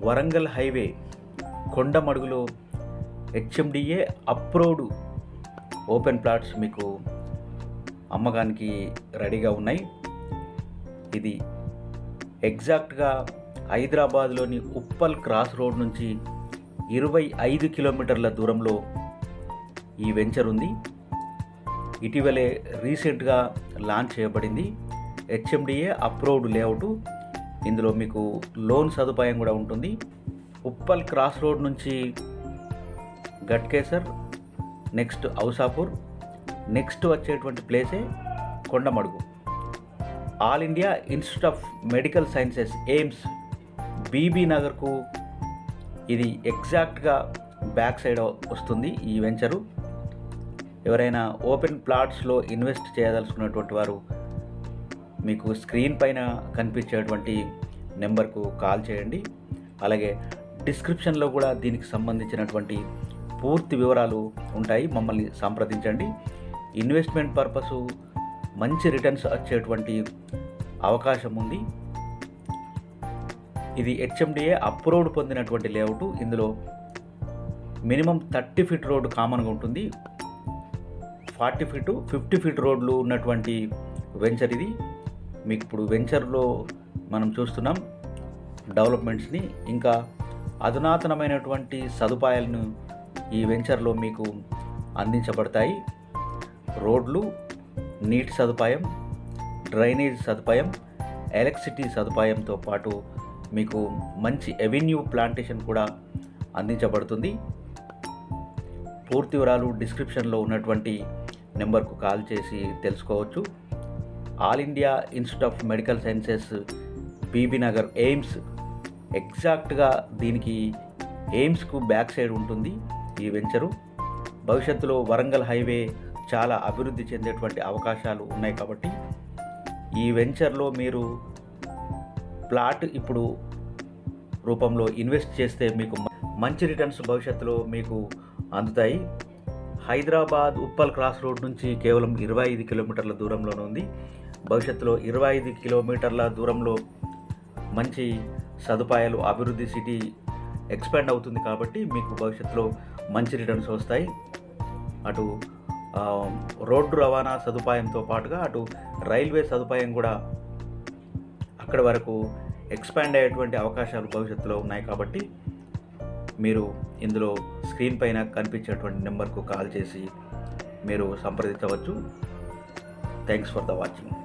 Warangal highway కొండమడుగులో HMDA approved open plots మీకు అమ్మకానికి రెడీగా ఉన్నాయి ఇది ఎగ్జాక్ట్గా హైదరాబాద్లోని ఉప్పల్ క్రాస్ రోడ్ నుంచి ఇరవై ఐదు కిలోమీటర్ల దూరంలో ఈ వెంచర్ ఉంది ఇటీవలే రీసెంట్గా లాంచ్ చేయబడింది హెచ్ఎండిఏ అప్రూవ్డ్ లేఅవుట్ ఇందులో మీకు లోన్ సదుపాయం కూడా ఉంటుంది ఉప్పల్ క్రాస్ రోడ్ నుంచి గట్కేసర్ నెక్స్ట్ ఔసాపూర్ నెక్స్ట్ వచ్చేటువంటి ప్లేసే Kondamadugu all India institute of medical sciences AIIMS Bibi నగర్కు ఇది ఎగ్జాక్ట్గా బ్యాక్ సైడ్ వస్తుంది ఈ వెంచరు ఎవరైనా ఓపెన్ ప్లాట్స్లో ఇన్వెస్ట్ చేయదలుచుకున్నటువంటి వారు మీకు స్క్రీన్ పైన కనిపించేటువంటి నెంబర్కు కాల్ చేయండి అలాగే డిస్క్రిప్షన్లో కూడా దీనికి సంబంధించినటువంటి పూర్తి వివరాలు ఉంటాయి మమ్మల్ని సంప్రదించండి ఇన్వెస్ట్మెంట్ పర్పసు మంచి రిటర్న్స్ వచ్చేటువంటి అవకాశం ఉంది ఇది హెచ్ఎండిఏ అప్రూవ్డ్ పొందినటువంటి లేఅవుట్ ఇందులో మినిమం థర్టీ ఫీట్ రోడ్ కామన్గా ఉంటుంది ఫార్టీ ఫీట్ ఫిఫ్టీ ఫీట్ రోడ్లు ఉన్నటువంటి వెంచర్ ఇది మీకు ఇప్పుడు వెంచర్లో మనం చూస్తున్నాం డెవలప్మెంట్స్ని ఇంకా అధునాతనమైనటువంటి సదుపాయాలను ఈ వెంచర్లో మీకు అందించబడతాయి రోడ్లు నీటి సదుపాయం డ్రైనేజ్ సదుపాయం ఎలక్ట్రిసిటీ సదుపాయంతో పాటు మీకు మంచి ఎవెన్యూ ప్లాంటేషన్ కూడా అందించబడుతుంది పూర్తి వివరాలు డిస్క్రిప్షన్లో ఉన్నటువంటి నెంబర్కు కాల్ చేసి తెలుసుకోవచ్చు all India institute of medical sciences Bibi Nagar AIIMS ఎగ్జాక్ట్గా దీనికి ఎయిమ్స్కు బ్యాక్ సైడ్ ఉంటుంది ఈ వెంచరు భవిష్యత్తులో వరంగల్ హైవే చాలా అభివృద్ధి చెందేటువంటి అవకాశాలు ఉన్నాయి కాబట్టి ఈ వెంచర్లో మీరు ప్లాట్ ఇప్పుడు రూపంలో ఇన్వెస్ట్ చేస్తే మీకు మంచి రిటర్న్స్ భవిష్యత్తులో మీకు అందుతాయి హైదరాబాద్ ఉప్పల్ క్రాస్ రోడ్ నుంచి కేవలం ఇరవై ఐదు కిలోమీటర్ల దూరంలోనే ఉంది భవిష్యత్తులో ఇరవై ఐదు కిలోమీటర్ల దూరంలో మంచి సదుపాయాలు అభివృద్ధి సిటీ ఎక్స్పాండ్ అవుతుంది కాబట్టి మీకు భవిష్యత్తులో మంచి రిటర్న్స్ వస్తాయి అటు ఆ, రోడ్డు రవాణా సదుపాయంతో పాటుగా అటు రైల్వే సదుపాయం కూడా అక్కడి వరకు ఎక్స్పాండ్ అయ్యేటువంటి అవకాశాలు భవిష్యత్తులో ఉన్నాయి కాబట్టి మీరు ఇందులో స్క్రీన్ పైన కనిపించేటువంటి నెంబర్కు కాల్ చేసి మీరు సంప్రదించవచ్చు థ్యాంక్స్ ఫర్ ద వాచింగ్